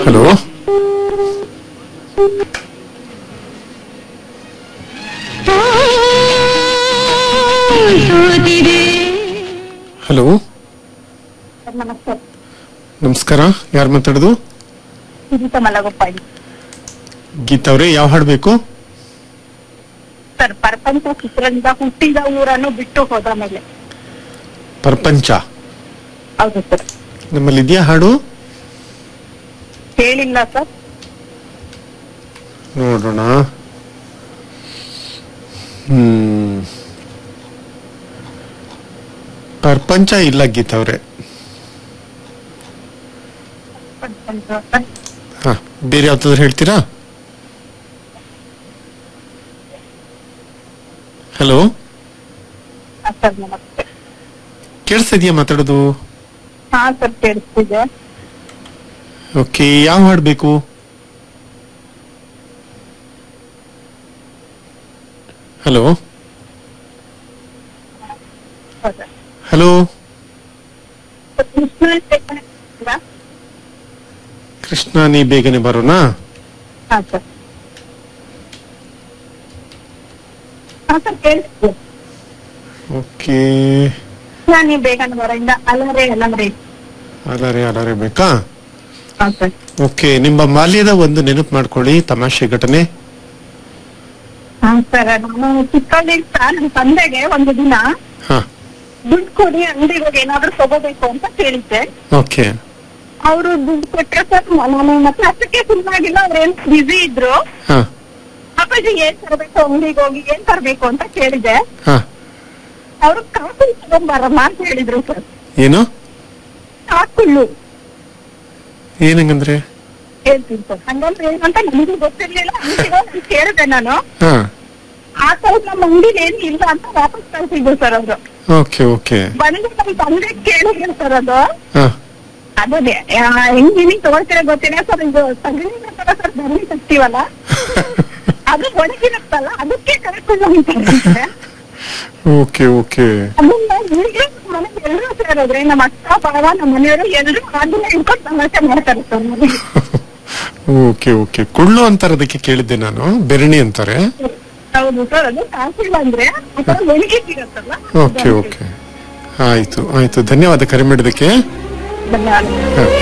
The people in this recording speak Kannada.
ಹಲೋ ಹಲೋ ಸರ್ ನಮಸ್ತೆ ನಮಸ್ಕಾರ ಯಾರು ಮಾತಾಡೋದು ಸುಜಿತ ಮಲಗೋಪಾಡಿ ಗೀತಾ ಅವ್ರೆ ಯಾವ ಹಾಡು ಬೇಕು ಸರ್ ಪ್ರಪಂಚ ಚಿತ್ರದಿಂದ ಹುಟ್ಟಿದ ಊರನ್ನು ಬಿಟ್ಟು ಹೋದ ಮೇಲೆ ಪ್ರಪಂಚ ಹೌದು ಸರ್ ನಮ್ಮಲ್ಲಿ ಇದೆಯಾ ಹಾಡು ಹೇಳಿಲ್ಲ ಸರ್ ನೋಡೋಣ ಹ್ಮ್ ಪ್ರಪಂಚ ಇಲ್ಲ ಗೀತಾ ಅವ್ರೆ ಪ್ರಪಂಚ ಸರ್ ಹಾ ಬೇರೆ ಯಾವ್ದಾದ್ರು ಹೇಳ್ತೀರಾ ಹಲೋ ಹಾ, ಸರ್ ನಮಸ್ತೆ ಕೇಳಿಸ್ತಿದ್ಯಾ ಮಾತಾಡೋದು ಹಾ ಸರ್ ಕೇಳಿಸ್ತಿದೆ ಓಕೆ ಯಾವ ಹಾಡು ಬೇಕು ಹಲೋ ಹೌದಾ? ಹಲೋ ಸರ್, ಕೃಷ್ಣ ಚೈತನ್ಯ ಇಲ್ವಾ? ಕೃಷ್ಣ ನೀ ಬೇಗನೆ ಬರೋಣ ಹಾ ಸರ್ ಹಾ ಸರ್ ಕೇಳಿಸ್ತಿದೆ ಓಕೆ ಕೃಷ್ಣ ನೀ ಬೇಗನೆ ಬರೋಯಿಂದ ಅಲರೆ ಅಲರೆ ಅಲಾರೆ ಅಲಾರೆ ಬೇಕಾ ಹಾ ಸರ್ ಓಕೆ ನಿಮ್ಮ ಬಾಲ್ಯದ ಒಂದು ನೆನಪು ಮಾಡ್ಕೊಳ್ಳಿ ತಮಾಷೆ ಘಟನೆ ಹಾ ಸರ್ ನಾನು ಚಿಕ್ಕವಳಿಂದ ನನ್ನ ತಂದೆಗೆ ಒಂದು ದಿನ ಹಾ ದುಡ್ಡು ಕೊಡಿ ಅಂಗಡಿಗೆ ಹೋಗಿ ಏನಾದ್ರೂ ತಗೋಬೇಕು ಅಂತ ಕೇಳಿದ್ದೆ ಓಕೆ ಅವರು ದುಡ್ಡು ಕೊಟ್ರೆ ಸರ್ ನಾನು ಮತ್ತೆ ಅಷ್ಟಕ್ಕೆ ಸುಮ್ಮನಾಗಿಲ್ಲ ಅವ್ರು ಏನ್ ಬಿಸಿ ಇದ್ರು ಹಾ ಅಪ್ಪಾಜಿ ಏನ್ ತರಬೇಕು ಅಂಗಡಿಗೆ ಹೋಗಿ ಏನ್ ತರಬೇಕು ಅಂತ ಕೇಳಿದೆ ಹಾ ಅವರು ಕಾಫಿ ತಗೊಂಬರಮ್ಮ ಅಂತ ಹೇಳಿದ್ರು ಸರ್ ಏನು ಕಾಕುಳ್ಳು ಏನಂಗಂದ್ರೆ ಹೇಳ್ತೀನಿ ಸರ್ ಹಂಗಂದ್ರೆ ಏನಂತ ನನಗೂ ಗೊತ್ತಿರ್ಲಿಲ್ಲ ಅಂಗಡಿಗೆ ಹೋಗಿ ಕೇಳಿದೆ ನಾನು ಹಾ ಆ ತರ ನಮ್ಮ ಅಂಗಡಿಲಿ ಏನು ಇಲ್ಲ ಅಂತ ವಾಪಸ್ ಕಳ್ಸಿದ್ರು ಸರ್ ಅವರು ಓಕೆ ಓಕೆ ಬಂದು ನಮ್ಮ ತಂದೆ ಕೇಳಿದ್ರು ಸರ್ ಅದು ಹಾ ಅದೇ ಹೆಂಗ್ ನೀನಿಗೆ ತಗೊಳ್ತೀರ ಗೊತ್ತಿಲ್ಲ ಸರ್ ಇದು ತಗಲಿನ ತರ ಸರ್ ಬರಲಿ ತರ್ತೀವಲ್ಲ ಅದು ಒಣಗಿರುತ್ತಲ್ಲ ಅದಕ್ಕೆ ಕರೆಕ್ಟ್ ಅಂತಾರೆ ಓಕೆ ಓಕೆ ಅದನ್ನ ಈಗ ಮನೆಗೆ ಎಲ್ಲರೂ ಸೇರಿದ್ರೆ ನಮ್ಮ ಅಕ್ಕ ಬಾವ ನಮ್ಮ ಮನೆಯವರು ಎಲ್ಲರೂ ಅದನ್ನ ಹಿಡ್ಕೊಂಡು ತಮಾಷೆ ಮಾಡ್ತಾರೆ ಸರ್ ಮನೆಗೆ ಓಕೆ ಓಕೆ ಕುಳ್ಳು ಅಂತಾರೆ ಅದಕ್ಕೆ ಕೇಳಿದ್ದೆ ನಾನು ಬೆರಣಿ ಅಂತಾರೆ ಹೌದು ಸರ್ ಅದು ಕಾಫಿ ಬಂದ್ರೆ ಆ ತರ ಒಣಗಿಟ್ಟಿರುತ್ತಲ್ಲ ಓಕೆ ಓಕೆ ಆಯ್ತು ಆಯ್ತು ಧನ್ಯವಾದ ಕರೆ ಮಾಡಿದ್ದಕ್ಕೆ ಧನ್ಯವಾದ ಹಾ